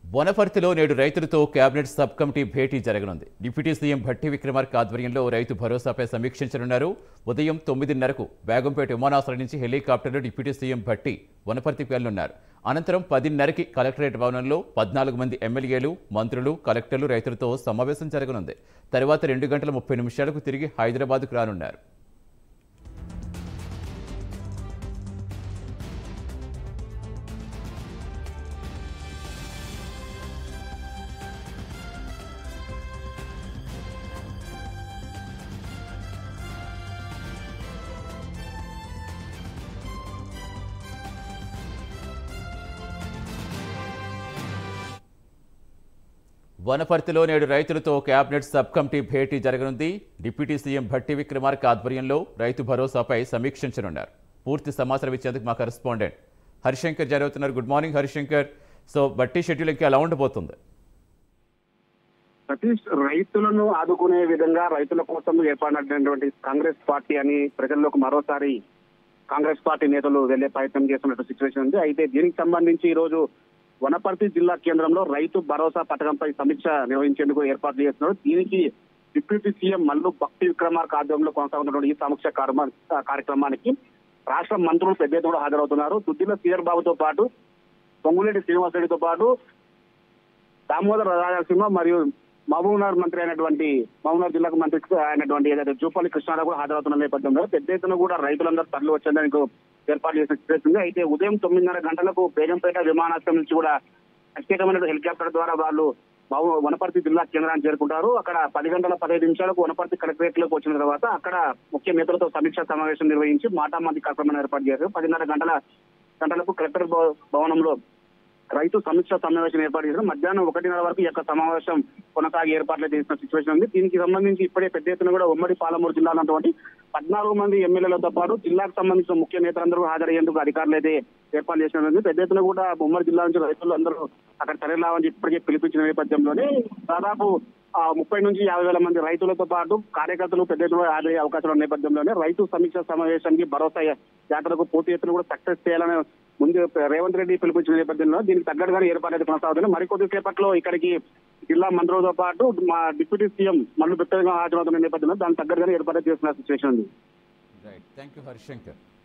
వనపర్తిలో నేడు రైతులతో cabinet sub committee భేటీ జరగనుంది డిప్యూటీ సీఎం భట్టి విక్రమార్క ఆధ్వర్యంలో రైతు భరోసాపై సమీక్షించనున్నారు ఉదయం తొమ్మిదిన్నరకు బేగంపేట విమానాశ్రయం నుంచి హెలికాప్టర్లో డిప్యూటీ సీఎం భట్టి వనపర్తికి వెళ్లనున్నారు అనంతరం పదిన్నరకి కలెక్టరేట్ భవనంలో పద్నాలుగు మంది ఎమ్మెల్యేలు మంత్రులు కలెక్టర్లు రైతులతో సమావేశం జరగనుంది తర్వాత రెండు గంటల ముప్పై నిమిషాలకు తిరిగి హైదరాబాద్కు రానున్నారు వనపర్తిలో నేడు రైతులతో కేబినెట్ సబ్ కమిటీ భేటీ జరగనుంది డిప్యూటీ సీఎం భట్టి విక్రమార్క ఆధ్వర్యంలో రైతు భరోసాపై సమీక్షించనున్నారు పూర్తి సమాచారం ఇచ్చేందుకు మా కరెస్పాండెంట్ హరిశంకర్ జరుగుతున్నారు good morning Harishankar so Bhatti schedule ఇంకా ఎలా ఉండబోతుంది సతీష్ రైతులను ఆదుకునే విధంగా రైతుల కోసం ఏర్పడినటువంటి కాంగ్రెస్ పార్టీ అని ప్రజల్లోకి మరోసారి కాంగ్రెస్ పార్టీ నేతలు వెళ్లే ప్రయత్నం చేస్తున్నట్టు సిచ్యువేషన్ ఉంది అయితే దీనికి సంబంధించి ఈ రోజు వనపర్తి జిల్లా కేంద్రంలో రైతు భరోసా పథకంపై సమీక్ష నిర్వహించేందుకు ఏర్పాట్లు చేస్తున్నారు దీనికి డిప్యూటీ సీఎం మల్లు భక్తి విక్రమార్క ఆధ్వర్యంలో కొనసాగుతున్నటువంటి ఈ సమీక్ష కార్మ- కార్యక్రమానికి రాష్ట్ర మంత్రులు పెద్ద ఎత్తున కూడా హాజరవుతున్నారు దుద్దిల సీఆర్ బాబుతో పాటు పొంగులేటి శ్రీనివాసరెడ్డితో పాటు దామోదర రాజసింహ మరియు మహబూబ్నగర్ మంత్రి అయినటువంటి మహబూబ్నగర్ జిల్లాకు మంత్రి అయినటువంటి ఏదైతే జూపల్లి కృష్ణారావు కూడా హాజరవుతున్న నేపథ్యంలో పెద్ద ఎత్తున కూడా రైతులందరూ తరలి వచ్చేందుకు ఏర్పాటు చేసిన సిచ్యువేషన్ ఉంది అయితే ఉదయం తొమ్మిదిన్నర గంటలకు బేగంపేట విమానాశ్రయం నుంచి కూడా ప్రత్యేకమైన హెలికాప్టర్ ద్వారా వాళ్ళు మహబూ- వనపర్తి జిల్లా కేంద్రానికి చేరుకుంటారు అక్కడ పది గంటల పదహైదు నిమిషాలకు వనపర్తి కలెక్టరేట్ లోకి వచ్చిన తర్వాత అక్కడ ముఖ్య నేతలతో సమీక్షా సమావేశం నిర్వహించి మాటామాటి కార్యక్రమాన్ని ఏర్పాటు చేశారు పదిన్నర గంటల గంటలకు కలెక్టర్ భవ- భవనంలో రైతు సమీక్ష సమావేశం ఏర్పాటు చేశారు మధ్యాహ్నం ఒకటిన్నర వరకు ఈ యొక్క సమావేశం కొనసాగి ఏర్పాట్లు చేసిన సిచ్యువేషన్ ఉంది దీనికి సంబంధించి ఇప్పుడే పెద్ద ఎత్తున కూడా ఉమ్మడి పాలమూరు జిల్లాలో ఉన్నటువంటి పద్నాలుగు మంది ఎమ్మెల్యేలతో పాటు జిల్లాకు సంబంధించిన ముఖ్య నేతలందరూ హాజరయ్యేందుకు అధికారులు అయితే ఏర్పాటు చేసిన పెద్ద ఎత్తున కూడా ఉమ్మడి జిల్లా నుంచి రైతులు అందరూ అక్కడ తరలిరావని చెప్పి ఇప్పటికే పిలిపించిన నేపథ్యంలోనే దాదాపు ఆ ముప్పై నుంచి యాభై వేల మంది రైతులతో పాటు కార్యకర్తలు పెద్ద ఎత్తున హాజరయ్యే అవకాశాలు ఉన్న నేపథ్యంలోనే రైతు సమీక్ష సమావేశానికి భరోసా యాత్రకు పూర్తి ఎత్తున కూడా సక్సెస్ చేయాలని ముందు రేవంత్ రెడ్డి పిలిపించిన నేపథ్యంలో దీనికి తగ్గట్టుగానే ఏర్పాటు అయితే కొనసాగుతుంది మరికొద్ది సేపట్లో ఇక్కడికి జిల్లా మంత్రులతో పాటు మా డిప్యూటీ సీఎం మళ్ళీ పెద్దగా హాజరవుతున్న నేపథ్యంలో దానికి తగ్గట్టుగానే ఏర్పాటు చేస్తున్న సిచ్యువేషన్ ఉంది రైట్ థ్యాంక్ యూ హరిశంకర్